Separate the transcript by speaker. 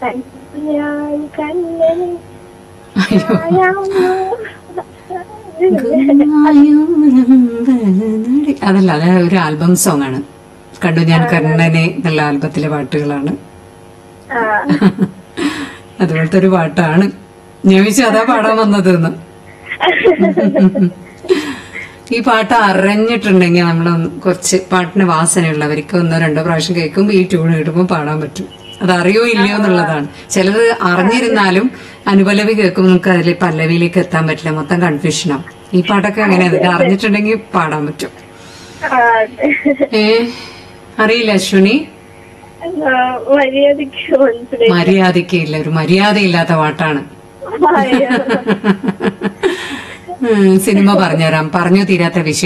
Speaker 1: കണ്ണാൻ കണ്ണനെ
Speaker 2: അതല്ല അത് ഒരു ആൽബം സോങ് ആണ് കണ്ടു ഞാൻ കണ്ണനെ എന്നുള്ള ആൽബത്തിലെ പാട്ടുകളാണ്
Speaker 1: ആ
Speaker 2: അതുപോലത്തെ ഒരു പാട്ടാണ് ഞാൻ വിചാരിച്ചു അതാ പാടാൻ വന്നതെന്ന് ഈ പാട്ട് അറിഞ്ഞിട്ടുണ്ടെങ്കിൽ നമ്മൾ കുറച്ച് പാട്ടിന് വാസനയുള്ളവർക്ക് ഒന്നോ രണ്ടോ പ്രാവശ്യം കേൾക്കുമ്പോൾ ഈ ട്യൂൺ കിട്ടുമ്പോൾ പാടാൻ പറ്റും അത് അറിയോ ഇല്ലയോ എന്നുള്ളതാണ് ചിലത് അറിഞ്ഞിരുന്നാലും അനുപല്ലവി കേൾക്കുമ്പോൾ നമുക്ക് അതിൽ പല്ലവിയിലേക്ക് എത്താൻ പറ്റില്ല മൊത്തം കൺഫ്യൂഷനാവും ഈ പാട്ടൊക്കെ അങ്ങനെയാണ് ഇത് അറിഞ്ഞിട്ടുണ്ടെങ്കിൽ പാടാൻ പറ്റും
Speaker 1: ആ, അതെ.
Speaker 2: ഏ അറിയില്ല അശ്വിനി
Speaker 1: ആ, മര്യാദയ്ക്ക് മനസ്സിലായി
Speaker 2: മര്യാദയ്ക്കില്ല ഒരു മര്യാദയില്ലാത്ത പാട്ടാണ്
Speaker 1: അയ്യോ.
Speaker 2: ഉം, സിനിമ പറഞ്ഞുതരാം പറഞ്ഞു തീരാത്ത വിഷയം